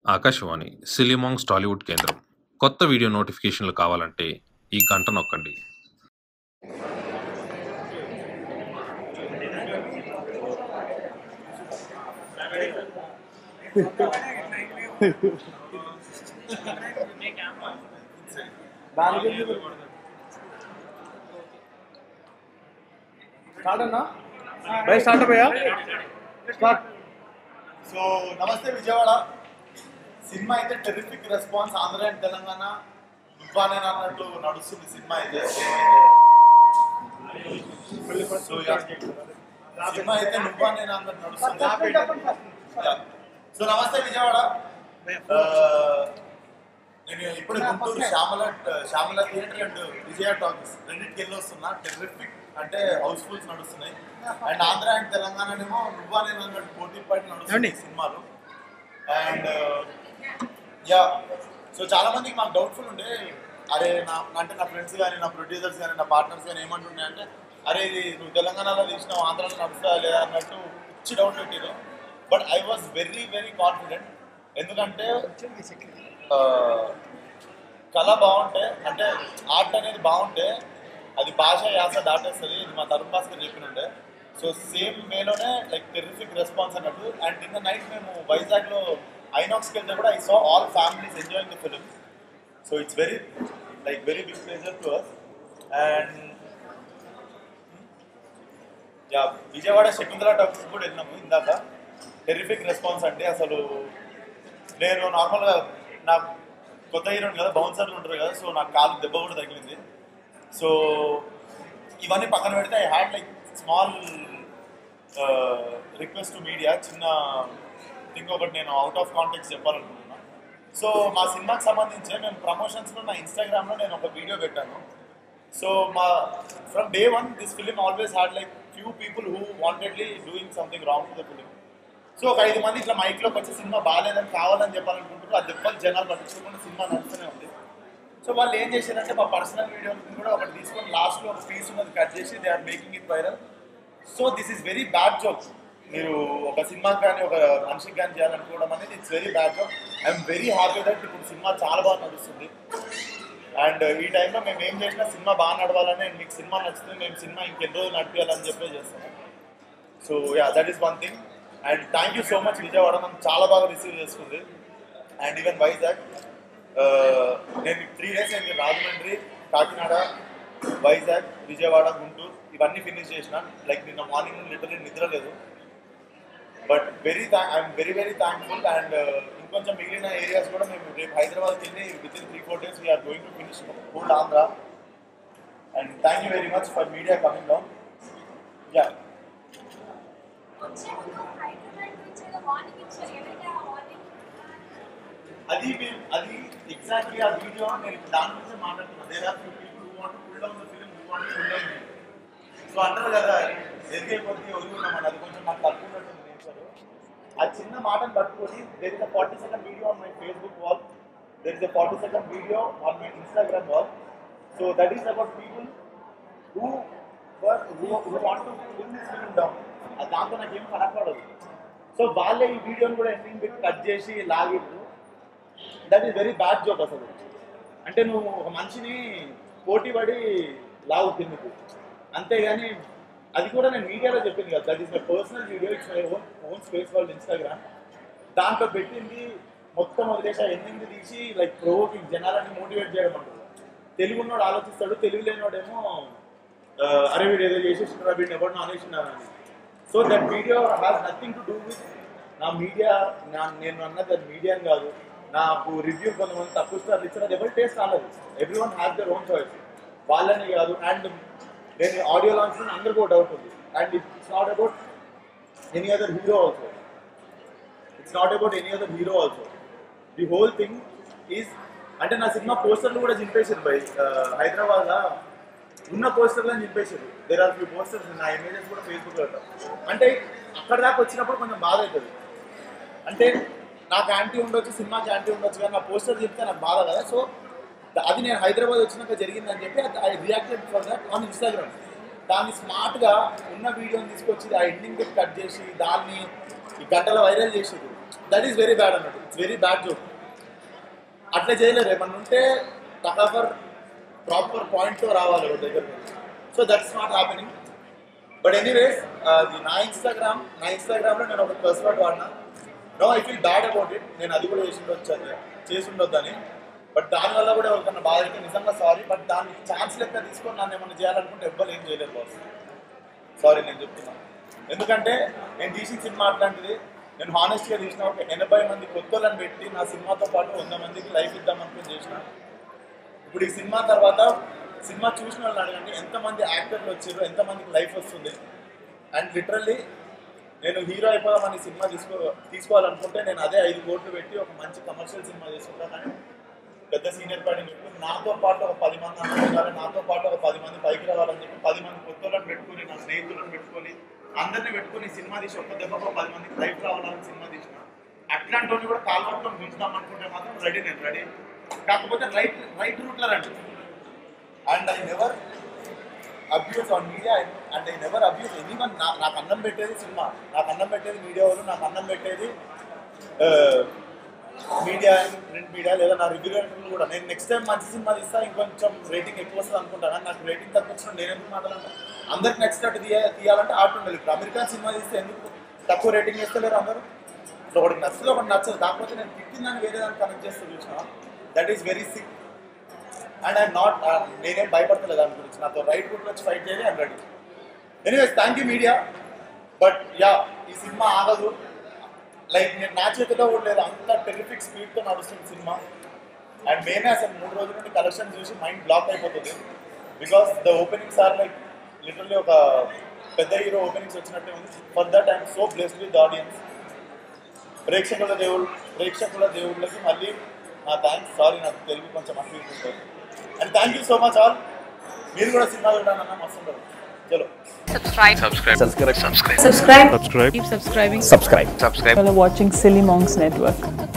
ఆకాశవాణి సిలిమాంగ్స్ టాలీవుడ్ కేంద్రం కొత్త వీడియో నోటిఫికేషన్లు కావాలంటే ఈ గంట నొక్కండి స్టార్ట్ అన్నా బై స్టార్ట్ భయ్యా స్టార్ట్ సో నమస్తే విజయవాడ సినిమా అయితే terrific response Andhra and Telangana నువ్వానే అన్నట్టు నడుస్తుంది సినిమా అయితే సో యా. సినిమా అయితే నువ్వానే అన్నట్టు నడుస్తుంది యా. సో నమస్తే విజయవాడ ఆ, నేను ఇప్పుడు Guntur Shyamala Shyamala theatre and Vijaya talkies రెండింటికి వెళ్ళి వస్తున్నా టెర్రిఫిక్ అంటే హౌస్ఫుల్స్ నడుస్తున్నాయి అండ్ ఆంధ్ర అండ్ తెలంగాణనేమో నువ్వా నేను అన్నట్టు పోటీ పడి నడుస్తున్నాయి సినిమాలు అండ్ యా సో చాలా మందికి మాకు డౌట్ఫుల్ ఉండే అరే నా అంటే నా ఫ్రెండ్స్ కానీ నా ప్రొడ్యూసర్స్ కానీ నా పార్ట్నర్స్ కానీ ఏమంటుండే అంటే అరే ఇది నువ్వు తెలంగాణలో తీసినావు ఆంధ్రాలో నడుస్తా లేదా అన్నట్టు పిచ్చి డౌట్ పెట్టారు but I was very very confident ఎందుకంటే ఆ, కళ బాగుంటే అంటే ఆర్ట్ అనేది బాగుంటే అది భాష యాస దాటేస్తుంది ఇది మా తరుణ్ భాస్కర్ చెప్పినుండే సో సేమ్ వేలోనే లైక్ టెరిఫిక్ రెస్పాన్స్ అన్నట్టు అండ్ నిన్న నైట్ మేము వైజాగ్లో ఐనాక్స్కి వెళ్తే కూడా I saw all families enjoying the film so it's very like very big pleasure to us and yeah Vijayawada Shakuntala talkies కూడా వెళ్ళినాము ఇందాక టెరిఫిక్ రెస్పాన్స్ అంటే అసలు నేను నార్మల్గా నా కొత్త హీరోని కదా బౌన్సర్లు ఉంటారు కదా సో నాకు కాలు దెబ్బ కూడా తగిలింది సో ఇవన్నీ పక్కన పెడితే I had like small request to media చిన్న ఇంకొకటి నేను అవుట్ ఆఫ్ కాంటాక్ట్ చెప్పాలనుకుంటున్నా సో మా సినిమాకి సంబంధించి మేము ప్రమోషన్స్లో నా ఇన్స్టాగ్రామ్లో నేను ఒక వీడియో పెట్టాను సో మా from day one this film always had like few people who wantedly doing something wrong to the film so ఒక ఐదు మంది ఇట్లా మైక్లోకి వచ్చి సినిమా బాగాలేదని కావాలని చెప్పాలనుకుంటారు ఆ దెబ్బలు జనాలు పట్టించుకోకుండా సినిమా నడుస్తూనే ఉంది సో వాళ్ళు ఏం చేశారంటే మా పర్సనల్ వీడియో కూడా ఒకటి తీసుకొని లాస్ట్లో ఒక పీస్ ఉన్నది కట్ చేసి they are making it viral so this is very bad joke మీరు ఒక సినిమాకి కానీ ఒక మనిషికి కానీ చేయాలనుకోవడం అనేది it's very bad joke I'm very happy that ఇప్పుడు సినిమా చాలా బాగా నడుస్తుంది అండ్ ఈ టైంలో మేము ఏం చేసినా సినిమా బాగా నడవాలని మీకు సినిమా నచ్చితే మేము సినిమా ఇంకెన్ని రోజులు నడిపించాలని చెప్పి చేస్తాము so ya that is one thing and thank you so much Vijayawada మనం చాలా బాగా రిసీవ్ చేసుకుంది అండ్ ఈవెన్ వైజాగ్ నేను త్రీ డేస్ అయింది రాజమండ్రి కాకినాడ వైజాగ్ విజయవాడ గుంటూరు ఇవన్నీ ఫినిష్ చేసిన లైక్ నిన్న మార్నింగ్ నుండి లిటరలీ నిద్ర లేదు but very thank I'm very very thankful and ఇంకొంచెం మిగిలిన ఏరియాస్ కూడా మేము రేపు హైదరాబాద్కి వెళ్ళి with in three four days we're going to finish whole Andhra and thank you very much for media coming down ya వచ్చే ముందు హైదరాబాద్ నుంచి ఏదో వార్నింగ్ ఇచ్చారు ఎవరికి ఆ వార్నింగ్ అది మేము అది ఎగ్జాక్ట్లీ ఆ వీడియో నేను దాని గురించి మాట్లాడుతున్నా there are few people who want pull down the film who want pull down so అంటారు కదా ఎదిగే కొద్ది ఒరుగున్నామని అది కొంచెం నాకు తక్కువ ఉన్నట్టుంది నేచర్ ఆ చిన్న మాటను పట్టుకొని there is a forty second video on my Facebook wall there is a forty second video on my Instagram wall so that is about people who who who want to pull this film down అది దాంతో నాకేం కనపడదు so వాళ్ళే ఈ వీడియోని కూడా ending పెట్టి cut చేసి లాగిర్రు that is very bad joke అసలు అంటే నువ్వు ఒక మనిషిని పోటీ పడి లావు తిన్నుకు అంతేగాని అది కూడా నేను మీడియాలో చెప్పింది కదా that is my personal video it's my own own space వాళ్ళ ఇన్స్టాగ్రామ్ దాంట్లో పెట్టింది మొత్తం వదిలేసి ఆ ఎండింగ్ తీసి లైక్ ప్రోవోకింగ్ జనాలని మోటివేట్ చేయడం అంటారు తెలుగున్నోడు ఆలోచిస్తాడు తెలుగు లేనివాడేమో ఆ, అరే వీడు ఏదో చేసేసినారా వీడిని ఎవరినో అనేసినారని so that video has nothing to do with నా మీడియా నా నేను అన్నది అది మీడియా కాదు నాకు రివ్యూ కొంతమంది తక్కువ స్టార్లు ఇచ్చారు అది ఎవరి టేస్ట్ రాలేదు everyone has their own choice వాళ్ళని కాదు అండ్ నేను ఆడియో లాంచ్ అందరికీ ఒక డౌట్ ఉంది and it's not about any other hero also it's not about any other hero also the whole thing is అంటే నా సినిమా పోస్టర్లు కూడా చింపేసారు బై హైదరాబాద్లో ఉన్న పోస్టర్లను చింపేసారు దేర్ ఆర్ ఫ్యూ పోస్టర్స్ నా ఇమేజెస్ కూడా ఫేస్బుక్లో అంటే అక్కడ దాకా వచ్చినప్పుడు కొంచెం బాధ అవుతుంది అంటే నాకు యాంటీ ఉండొచ్చు సినిమాకి యాంటీ ఉండొచ్చు కానీ నా పోస్టర్ చెప్తే నాకు బాధ కదా సో అది నేను హైదరాబాద్ వచ్చినాక జరిగిందని చెప్పి I reacted for that on Instagram దాన్ని స్మార్ట్గా ఉన్న వీడియోని తీసుకొచ్చి ఆ ఎండింగ్ కట్ చేసి దాన్ని ఈ గంటల వైరల్ చేసేది దట్ ఈస్ వెరీ బ్యాడ్ అన్నట్టు ఇట్స్ వెరీ బ్యాడ్ జోక్ అట్లా చేయలేరు ఏమన్నా ఉంటే టకాఫర్ ప్రాపర్ పాయింట్తో రావాలి ఒక దగ్గర so that's not happening but anyways అది నా ఇన్స్టాగ్రామ్ నా ఇన్స్టాగ్రామ్లో నేను ఒక ప్లస్ వర్డ్ వాడినా no I feel bad about it నేను అది కూడా చేసి ఉండొచ్చు అది చేసి ఉండొద్దని బట్ దానివల్ల కూడా ఎవరికన్నా బాధ అయితే నిజంగా సారీ బట్ దాన్ని ఛాన్స్ లెక్క తీసుకొని నన్ను ఏమన్నా చేయాలనుకుంటే ఎవ్వరు ఏం చేయలేరు బాస్ సారీ నేను చెప్తున్నాను ఎందుకంటే నేను తీసిన సినిమా అట్లాంటిది నేను హానెస్ట్గా తీసిన ఒక ఎనభై మంది కొత్తలను పెట్టి నా సినిమాతో పాటు వంద మందికి లైఫ్ ఇద్దాం అనుకుని చేసిన ఇప్పుడు ఈ సినిమా తర్వాత సినిమా చూసిన వాళ్ళని అడగండి ఎంతమంది యాక్టర్లు వచ్చారు ఎంతమందికి లైఫ్ వస్తుంది అండ్ లిటరల్లీ నేను హీరో అయిపోదామని సినిమా తీసుకో తీసుకోవాలనుకుంటే నేను అదే ఐదు కోట్లు పెట్టి ఒక మంచి కమర్షియల్ సినిమా తీసుకుంటానని పెద్ద సీనియర్ పార్టీ పెట్టుకుని నాతో పాటు ఒక పది మంది అందరూ ఉండాలి నాతో పాటు ఒక పది మంది పైకి రావాలని చెప్పి పది మంది కొత్తలను పెట్టుకుని నా స్నేహితులను పెట్టుకొని అందరిని పెట్టుకుని సినిమా తీసి ఒక్క దెబ్బకు పది మందికి లైఫ్ రావాలని సినిమా తీసిన అట్లాంటి వాళ్ళు కూడా కాల్వట్లో ఉంచుదాం అనుకుంటే మాత్రం రెడీ నేను రెడీ కాకపోతే రైట్ రైట్ రూట్లో రండి and I never abuse on media and I never abuse anyone నాకు అన్నం పెట్టేది సినిమా నాకు అన్నం పెట్టేది మీడియా వాళ్ళు నాకు అన్నం పెట్టేది మీడియా ప్రింట్ మీడియా లేదా నా రివ్యూలు కూడా నేను నెక్స్ట్ టైం మంచి సినిమా తీస్తా ఇంకొంచెం రేటింగ్ ఎక్కువ వస్తుంది అనుకుంటాను నాకు రేటింగ్ తక్కువ వచ్చిన నేను ఎందుకు మాట్లాడాలి అందరికి నచ్చినట్టు తీయ తీయాలంటే ఆర్ట్ ఉండాలి ఇప్పుడు అమెరికన్ సినిమా తీస్తే ఎందుకు తక్కువ రేటింగ్ ఇస్తలేరు అందరూ ఇప్పుడు ఒకటి నచ్చదు ఒకటి నచ్చదు కాకపోతే నేను తిట్టిందని వేరే దాన్ని కనెక్ట్ చేస్తూ చూసిన that is very sick and I'm not నేనేం భయపడతలేదు దాని గురించి నాతో రైట్ రూట్ వచ్చి ఫైట్ చేయాలి I'm ready anyways thank you media but ya ఈ సినిమా ఆగదు లైక్ నేను నా చేతిలో కూడా లేదు అంత టెరిఫిక్ స్పీడ్తో నడుస్తుంది సినిమా అండ్ మేమే అసలు మూడు రోజుల నుండి కలెక్షన్ చూసి మైండ్ బ్లాక్ అయిపోతుంది because the openings are like literally ఒక పెద్ద హీరో ఓపెనింగ్స్ వచ్చినట్టే ఉంది for that I'm so blessed with audience ప్రేక్షకుల దేవుడు ప్రేక్షకుల దేవుళ్ళకి మళ్ళీ నా థ్యాంక్స్ సారీ నాకు తెలుగు కొంచెం అటు ఇటు ఉంటుంది and thank you so much all మీరు కూడా సినిమా చూడండి అన్న మస్తు ఉంటుంది చలో subscribe subscribe keep subscribing subscribe while watching silly monks network